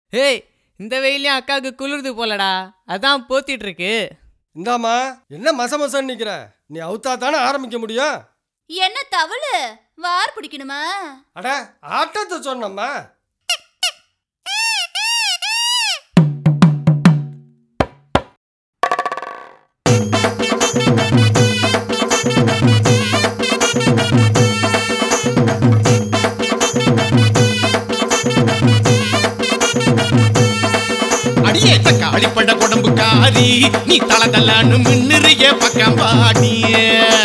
hey இந்த வெயிலையும் அக்காவுக்கு குளிருது போலடா அதான் போத்திட்டு இருக்கு இந்தாம்மா என்ன மச மசன்னு நிக்கிற நீ அவுத்தா தானே ஆரம்பிக்க முடியும் என்ன தவளு வார் பிடிக்கணுமா அட ஆட்டத்தை சொன்னம்மா அடியே தக்காளி பட குடம்பு காரி நீ தல தலான்னு மின்னுறிய பக்கம் பாடிய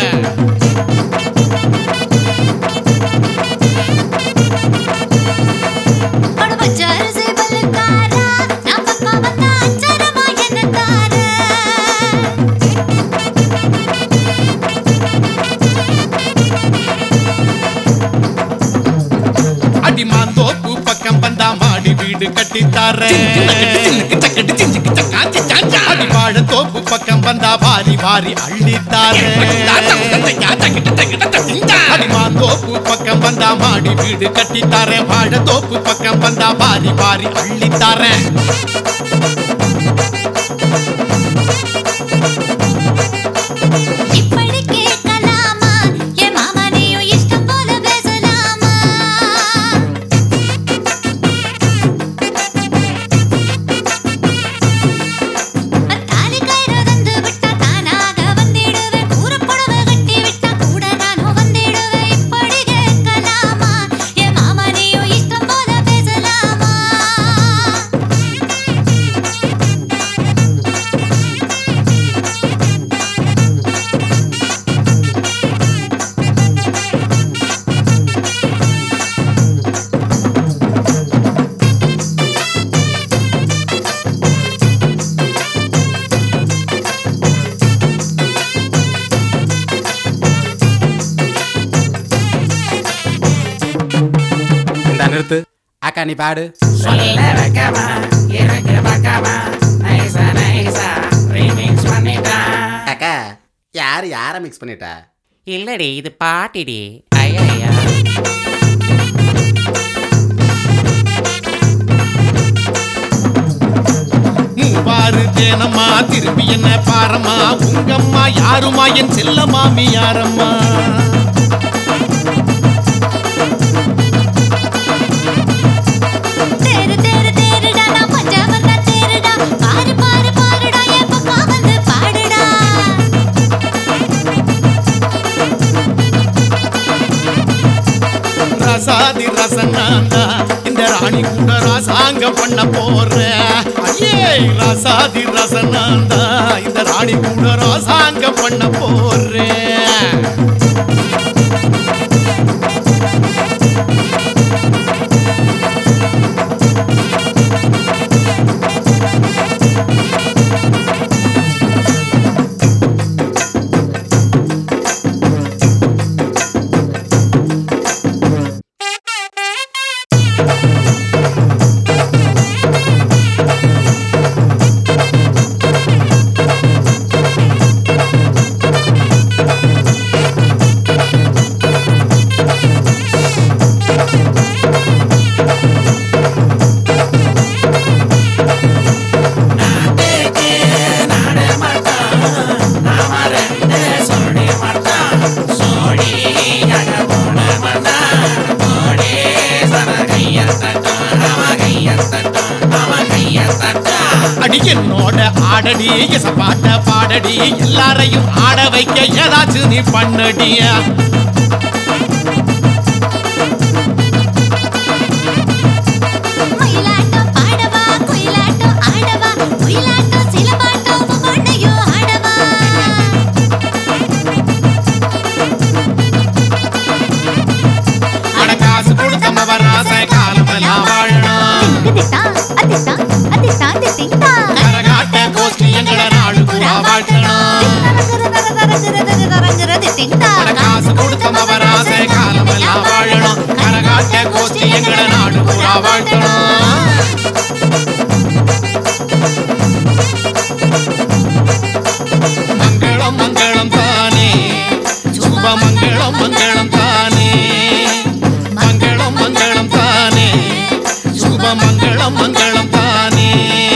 அட பச்சாரு சேவலுக்காரா நான் பக்கம் வந்தா அச்சரமா என்ன தார அடி மாந்தோப்பு பக்கம் வந்தா மாடி வீடு கட்டி தர அடி வாழ தோப்பு பக்கம் வந்தா வாரி வாரி அள்ளி தார அடி மாந்தோப்பு பக்கம் வந்தா மாடி வீடு கட்டி தர வாழ தோப்பு பக்கம் வந்தா வாரி வாரி அள்ளி தரேன் இப்படி கேட்கலாமா என் மாமனையும் இஷ்டம் போல பேசலாமா தாலி கயிறு தந்து விட்டா தானாக வந்திடுவேன் கூறப்புடவை கட்டி விட்டா கூட நானும் வந்திடுவேன் இப்படி கேட்கலாமா என் மாமனையும் இஷ்டம் போல பேசலாமா இந்த நிறுத்து அக்கா நீ பாடு அக்கா யார் யாரை மிக்ஸ் பண்ணிட்டா இல்லடி இது பாட்டிடி ஐயா மூவாறு தேனம்மா திரும்பி என்ன பாரம்மா உங்கம்மா யாருமா என் செல்ல மாமி யாரம்மா தேரு தேரு தேருடா நான் பஞ்சவர்ண தேருடா பாரு பாரு பாருடா என் பக்கம் வந்து பாடுடா ரசாதி ரசனாந்தா இந்த ராணி கூட ராசாங்கம் பண்ண போறேன் ஐயே ரசாதி ரசனாந்தா இந்த ராணி கூட ராசாங்கம் பண்ண போறேன் அடி என்னோட ஆடடி எசப்பாட்ட பாடடி எல்லாரையும் ஆட வைக்க ஏதாச்சும் நீ பண்ணடியா மயிலாட்டம் பாடவா குயிலாட்டம் ஆடவா குயிலாட்டம் சிலம்பாட்டம் பொண்ணையும் ஆடவா அட காசு கொடுத்தம வராச காலமெல்லாம் வாழணும் திதித்தா அதித்தா அதித்தா திதித்தா கரகாட்ட கோஷ்டி எங்களை நாடு பூரா வாழ்த்தணும் அட காசு கொடுத்தம வராச காலமெல்லாம் வாழணும் கரகாட்ட கோஷ்டி எங்களை நாடு பூரா வாழ்த்தணும் மங்களம் மங்களம் தானே சுப மங்களம் மங்களம் தானே மங்களம் மங்களம் தானே சுப மங்களம் மங்களம் மங்களம் தானே